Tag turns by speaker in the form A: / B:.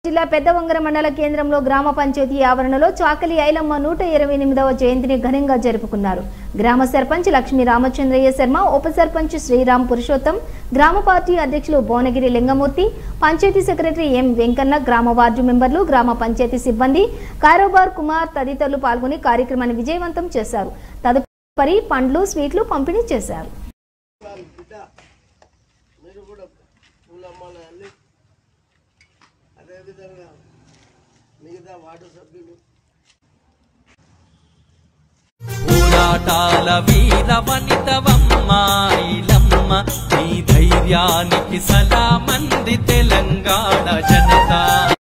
A: జిల్లా పెద్దవంగర మండల కేంద్రంలో గ్రామ పంచాయతీ ఆవరణలో చాకలి ఐలమ్మ నూట ఇరవై ఎనిమిదవ జయంతిని ఘనంగా జరుపుకున్నారు గ్రామ సర్పంచ్ లక్ష్మీ రామచంద్రయ్య శర్మ ఉప సర్పంచ్ శ్రీరామ్ పురుషోత్తం గ్రామ పార్టీ అధ్యక్షులు భువనగిరి లింగమూర్తి పంచాయతీ సెక్రటరీ ఎం వెంకన్న గ్రామ వార్డు మెంబర్లు గ్రామ పంచాయతీ సిబ్బంది కారోబార్ కుమార్ తదితరులు పాల్గొని కార్యక్రమాన్ని విజయవంతం చేశారు తదుపరి పండ్లు స్వీట్లు పంపిణీ చేశారు
B: బిడ్డ మీరు కూడా పూలమ్మాలి అన్ని అదేవిధంగా మిగతా వార్డు సభ్యులు
C: పోరాటాల వీర వనితవమ్మాయిలమ్మ నీ ధైర్యానికి సలామంది తెలంగాణ జనత